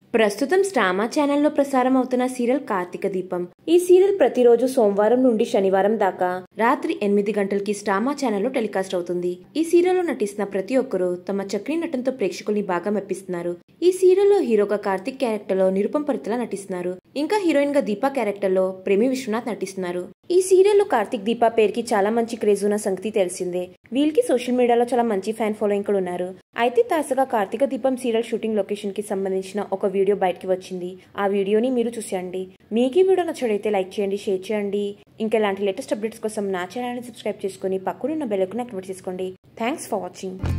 ప్రస్తుతం స్టామా ఛానల్లో ప్రసారం అవుతున్న సీరియల్ కార్తీక దీపం ఈ సీరియల్ ప్రతిరోజు సోమవారం నుండి శనివారం దాకా రాత్రి ఎనిమిది గంటలకి స్టామా ఛానల్లో టెలికాస్ట్ అవుతుంది ఈ సీరియల్లో నటిస్తున్న ప్రతి ఒక్కరూ తమ చక్రీ నటనతో ప్రేక్షకుల్ని బాగా మెప్పిస్తున్నారు ఈ సీరియల్లో హీరోగా కార్తీక్ క్యారెక్టర్ లో నిరుపం పరితలా నటిస్తున్నారు ఇంకా హీరోయిన్ గా దీపా క్యారెక్టర్ లో ప్రేమి విశ్వనాథ్ నటిస్తున్నారు ఈ సీరియల్లో కార్తీక్ దీపా పేరుకి చాలా మంచి క్రేజ్ ఉన్న సంగతి తెలిసిందే వీళ్ళకి సోషల్ మీడియాలో చాలా మంచి ఫ్యాన్ ఫాలోయింగ్ కూడా ఉన్నారు అయితే తాజాగా కార్తీక దీపం సీరియల్ షూటింగ్ లొకేషన్ కి సంబంధించిన ఒక వీడియో బయటకి వచ్చింది ఆ వీడియోని మీరు చూసేయండి మీకు ఈ వీడియో నచ్చడైతే లైక్ చేయండి షేర్ చేయండి ఇంకా ఇలాంటి లేటెస్ట్ అప్డేట్స్ కోసం నా ఛానల్ని సబ్స్క్రైబ్ చేసుకుని పక్కనున్న బెల్ ఐకాన్ యాక్టివేట్ చేసుకోండి థ్యాంక్స్ ఫర్ వాచింగ్